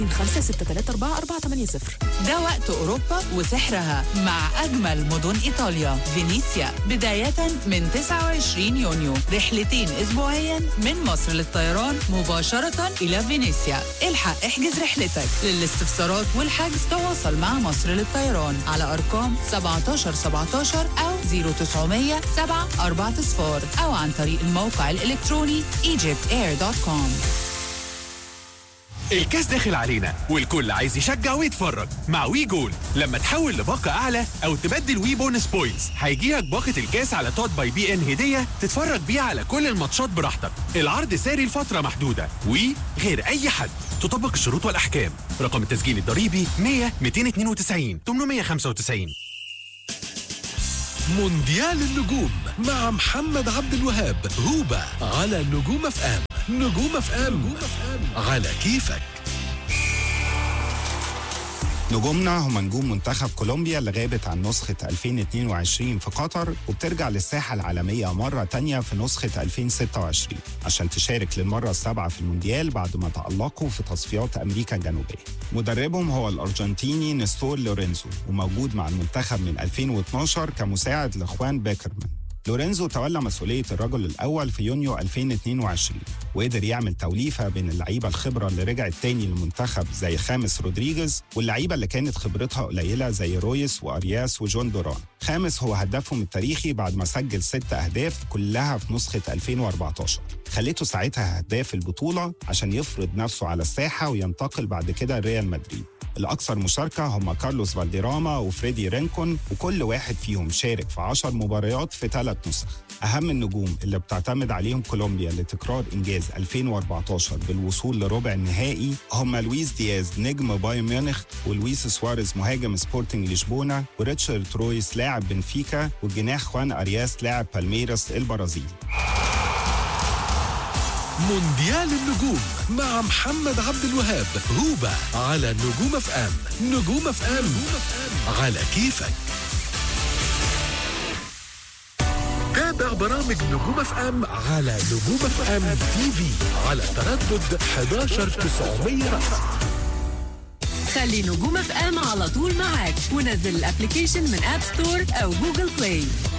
خمسة ستة تلاتة أربعة أربعة تمانية صفر ده وقت أوروبا وسحرها مع أجمل مدن إيطاليا فينيسيا بداية من 29 يونيو رحلتين أسبوعيا من مصر للطيران مباشرة إلى فينيسيا الحق احجز رحلتك للاستفسارات والحجز تواصل مع مصر للطيران على أرقام 17 17 أو 0900 7 4 صفار أو عن طريق الموقع الإلكتروني egyptair.com الكاس داخل علينا والكل عايز يشجع ويتفرج مع وي جول لما تحول لباقة أعلى أو تبدل وي بونس بوينتس هيجيلك باقة الكاس على توت باي بي إن هدية تتفرج بيها على كل الماتشات براحتك العرض ساري لفترة محدودة وي غير أي حد تطبق الشروط والأحكام رقم التسجيل الضريبي 100 292 895 مونديال النجوم مع محمد عبد الوهاب هوبا على نجوم اف ام نجوم اف ام على كيفك نجومنا هم نجوم منتخب كولومبيا اللي غابت عن نسخة 2022 في قطر وبترجع للساحة العالمية مرة تانية في نسخة 2026 عشان تشارك للمرة السابعة في المونديال بعد ما تألقوا في تصفيات أمريكا الجنوبية مدربهم هو الأرجنتيني نستور لورينزو وموجود مع المنتخب من 2012 كمساعد لإخوان بيكرمان لورينزو تولى مسؤولية الرجل الأول في يونيو 2022 وقدر يعمل توليفة بين اللعيبة الخبرة اللي رجعت تاني للمنتخب زي خامس رودريجيز واللعيبة اللي كانت خبرتها قليلة زي رويس وأرياس وجون دوران خامس هو هدافهم التاريخي بعد ما سجل ست أهداف كلها في نسخة 2014 خليته ساعتها هداف البطولة عشان يفرض نفسه على الساحة وينتقل بعد كده ريال مدريد الأكثر مشاركة هم كارلوس فالديراما وفريدي رينكون وكل واحد فيهم شارك في 10 مباريات في ثلاث نسخ أهم النجوم اللي بتعتمد عليهم كولومبيا لتكرار إنجاز 2014 بالوصول لربع النهائي هم لويس دياز نجم بايرن ميونخ ولويس سواريز مهاجم سبورتنج لشبونة وريتشارد رويس لاعب بنفيكا والجناح خوان أرياس لاعب بالميراس البرازيلي مونديال النجوم مع محمد عبد الوهاب هوبا على نجوم اف ام نجوم اف ام على كيفك تابع برامج نجوم اف ام على نجوم اف ام تي في على تردد 11 900 رأس خلي نجوم اف ام على طول معاك ونزل الابلكيشن من اب ستور او جوجل بلاي